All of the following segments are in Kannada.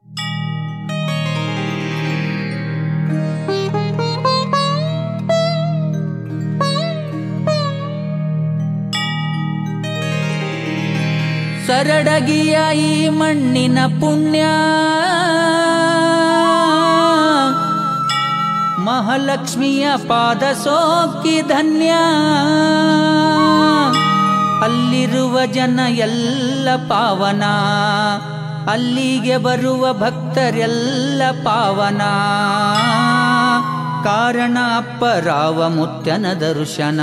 ಸರಡಗಿಯ ಈ ಮಣ್ಣಿನ ಪುಣ್ಯ ಮಹಾಲಕ್ಷ್ಮಿಯ ಪಾದ ಸೋಕಿ ಧನ್ಯ ಅಲ್ಲಿರುವ ಜನ ಎಲ್ಲ ಪಾವನ ಅಲ್ಲಿಗೆ ಬರುವ ಭಕ್ತರೆಲ್ಲ ಪಾವನ ಕಾರಣ ಅಪ್ಪರಾವ ಮುತ್ಯನ ದರ್ಶನ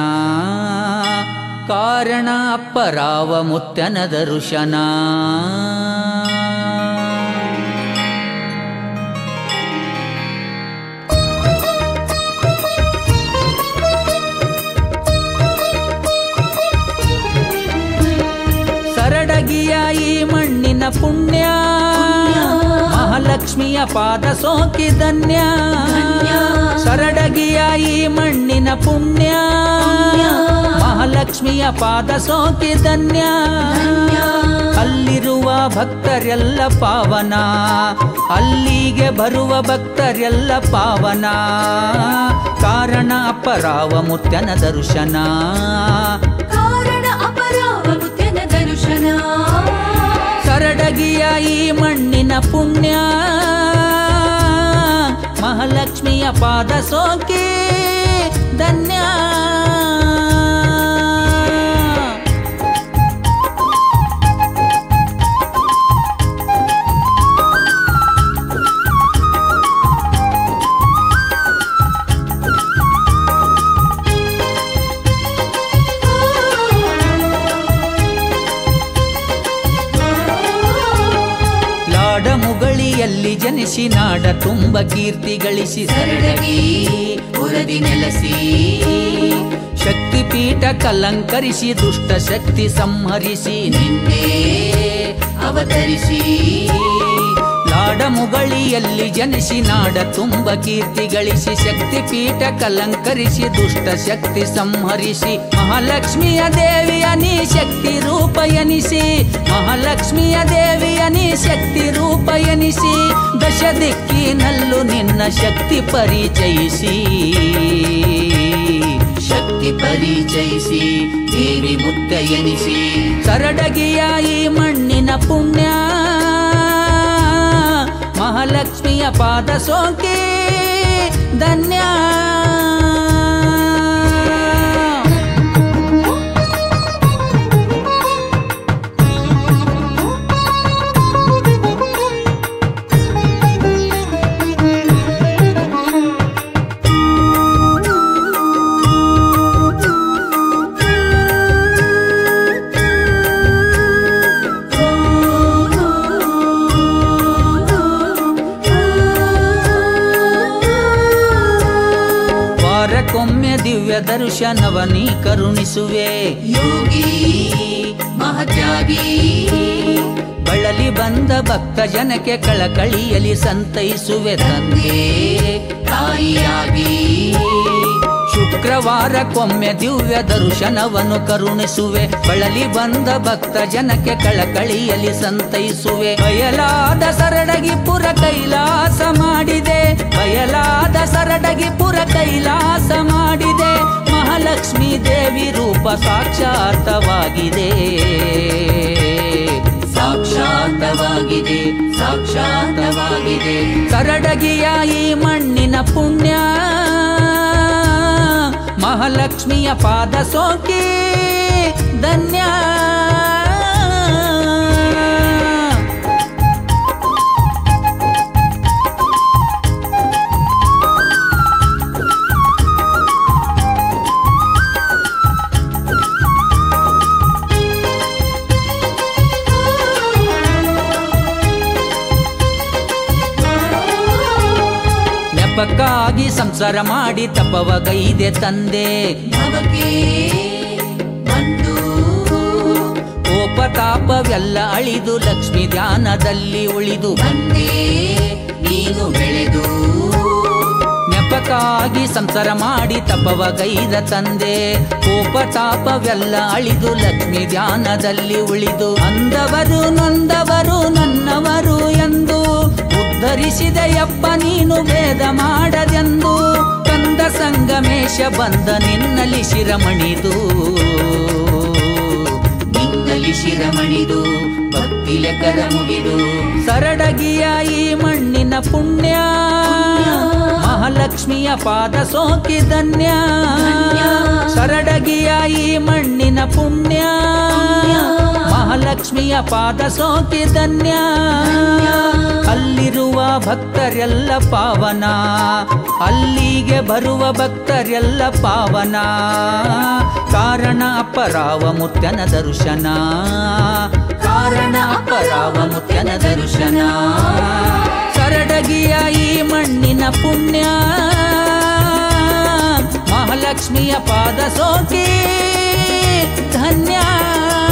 ಕಾರಣ ಅಪ್ಪರಾವ ಮುತ್ಯನ ದರ್ಶನ ಸರಡಗಿಯ ಈ ಮಣ್ಣಿನ ಪುಣ್ಯ ಮಹಾಲಕ್ಷ್ಮಿಯ ಪಾದ ಸೋಕಿ ಧನ್ಯ ಸರಡಗಿಯ ಈ ಮಣ್ಣಿನ ಪುಣ್ಯ ಮಹಾಲಕ್ಷ್ಮಿಯ ಪಾದ ಸೋಕಿ ಧನ್ಯ ಅಲ್ಲಿರುವ ಭಕ್ತರೆಲ್ಲ ಪಾವನ ಅಲ್ಲಿಗೆ ಬರುವ ಭಕ್ತರೆಲ್ಲ ಪಾವನ ಕಾರಣ ಅಪರಾವ ಮುತ್ಯನ ದರ್ಶನ ಕಾರಣ ಅಪರಾವ ಮುತ್ಯನ ದರ್ಶನ ಕರಡಗಿಯ ಈ ಮಣ್ಣಿನ ಪುಣ್ಯ ಮಹಾಲಕ್ಷ್ಮಿಯ ಪಾದ ಸೋಕಿ ಧನ್ಯ ಲಾಡ ಮುಗಳಿಯಲ್ಲಿ ಜನಿಸಿ ನಾಡ ತುಂಬ ಕೀರ್ತಿ ಗಳಿಸಿ ಸರಳಗಿ ಉರದಿ ನೆಲೆಸಿ ಶಕ್ತಿಪೀಠ ಕಲಂಕರಿಸಿ ದುಷ್ಟ ಶಕ್ತಿ ಸಂಹರಿಸಿ ನಿನ್ನೆ ಅವತರಿಸಿ ಲಾಡ ಮುಗಳಿಯಲ್ಲಿ ಜನಿಸಿ ನಾಡ ತುಂಬ ಕೀರ್ತಿ ಗಳಿಸಿ ಶಕ್ತಿಪೀಠ ಕಲಂಕರಿಸಿ ದುಷ್ಟ ಶಕ್ತಿ ಸಂಹರಿಸಿ ಮಹಾಲಕ್ಷ್ಮಿಯ ದೇವಿಯ ನೀ ಶಕ್ತಿ ರೂಪ ಎನಿಸಿ ಮಹಾಲಕ್ಷ್ಮಿಯ ದೇವಿಯ ನೀ ಶಕ್ತಿ ರೂಪ ಎನಿಸಿ ದಶ ದಿಕ್ಕಿನಲ್ಲೂ ನಿನ್ನ ಶಕ್ತಿ ಪರಿಚಯಿಸಿ ಶಕ್ತಿ ಪರಿಚಯಿಸಿ ದೇವಿ ಮುತ್ತ ಎನಿಸಿ ಸರಡಗಿಯ ಈ ಮಣ್ಣಿನ ಪುಣ್ಯ ಮಹಾಲಕ್ಷ್ಮಿಯ ಪಾದ ಸೋಕಿ ಧನ್ಯ ವಾರಕ್ಕೊಮ್ಮೆ ದಿವ್ಯ ದರ್ಶನವ ನೀ ಕರುಣಿಸುವೆ ಯೋಗಿ ಮಹತ್ಯಾಗಿ ಬಳಲಿ ಬಂದ ಭಕ್ತ ಜನಕ್ಕೆ ಕಳಕಳಿಯಲಿ ಸಂತೈಸುವೆ ತಂದೆ ತಾಯಿಯಾಗಿ ಶುಕ್ರವಾರಕ್ಕೊಮ್ಮೆ ದಿವ್ಯ ದರ್ಶನವನ್ನು ಕರುಣಿಸುವೆ ಬಳಲಿ ಬಂದ ಭಕ್ತ ಜನಕ್ಕೆ ಕಳಕಳಿಯಲಿ ಸಂತೈಸುವೆ ಬಯಲಾದ ಸರಡಗಿ ಪುರ ಕೈಲಾಸ ಮಾಡಿದೆ ಬಯಲಾದ ಸರಡಗಿ ಪುರ ಕೈಲಾಸ ಮಾಡಿದೆ ಮಹಾಲಕ್ಷ್ಮೀ ದೇವಿ ರೂಪ ಸಾಕ್ಷಾತ್ತವಾಗಿದೆ ಸಾಕ್ಷಾತ್ತವಾಗಿದೆ ಸಾಕ್ಷಾತ್ತವಾಗಿದೆ ಕರಡಗಿಯ ಈ ಮಣ್ಣಿನ ಪುಣ್ಯ ಮಹಾಲಕ್ಷ್ಮಿಯ ಪಾದ ಸೋಕಿ ಧನ್ಯ ನೆಪಕ್ಕಾಗಿ ಸಂಸಾರ ಮಾಡಿ ತಪವ ಗೈದೆ ತಂದೆ ಭವಕ್ಕೆ ಬಂದು ಕೋಪ ತಾಪವೆಲ್ಲ ಅಳಿದು ಲಕ್ಷ್ಮಿ ಧ್ಯಾನದಲ್ಲಿ ಉಳಿದು ಬಂದೆ ನೀನು ಬೆಳೆದು ನೆಪಕ್ಕಾಗಿ ಸಂಸಾರ ಮಾಡಿ ತಪವ ಗೈದ ತಂದೆ ಕೋಪ ತಾಪವೆಲ್ಲ ಅಳಿದು ಲಕ್ಷ್ಮಿ ಧ್ಯಾನದಲ್ಲಿ ಉಳಿದು ಅಂದವರು ನೊಂದವರು ನನ್ನವರು ಎಂದು ತಿಳಿಸಿದೆಯಪ್ಪ ನೀನು ಭೇದ ಮಾಡದೆಂದು ಕಂದ ಸಂಗಮೇಶ ಬಂದ ನಿನ್ನಲಿ ಶಿರಮಣಿದು ನಿನ್ನಲಿ ಶಿರಮಣಿದು ಭಕ್ತಿಲೆ ಕರ ಮುಗಿದು ಸರಡಗಿಯ ಈ ಮಣ್ಣಿನ ಪುಣ್ಯ ಮಹಾಲಕ್ಷ್ಮಿಯ ಪಾದ ಸೋಕಿದನ್ಯ ಸರಡಗಿಯ ಈ ಮಣ್ಣಿನ ಪುಣ್ಯ ಮಹಾಲಕ್ಷ್ಮಿಯ ಪಾದ ಸೋಕಿದನ್ಯ ಅಲ್ಲಿರುವ ಭಕ್ತರೆಲ್ಲ ಪಾವನ ಅಲ್ಲಿಗೆ ಬರುವ ಭಕ್ತರೆಲ್ಲ ಪಾವನ ಕಾರಣ ಅಪರಾವ ಮುತ್ಯನ ದರ್ಶನ ಕಾರಣ ಅಪರಾವ ಮುತ್ಯನ ದರ್ಶನ ಸರಡಗಿಯ ಈ ಮಣ್ಣಿನ ಪುಣ್ಯ ಮಹಾಲಕ್ಷ್ಮಿಯ ಪಾದ ಸೋಕಿ ಧನ್ಯ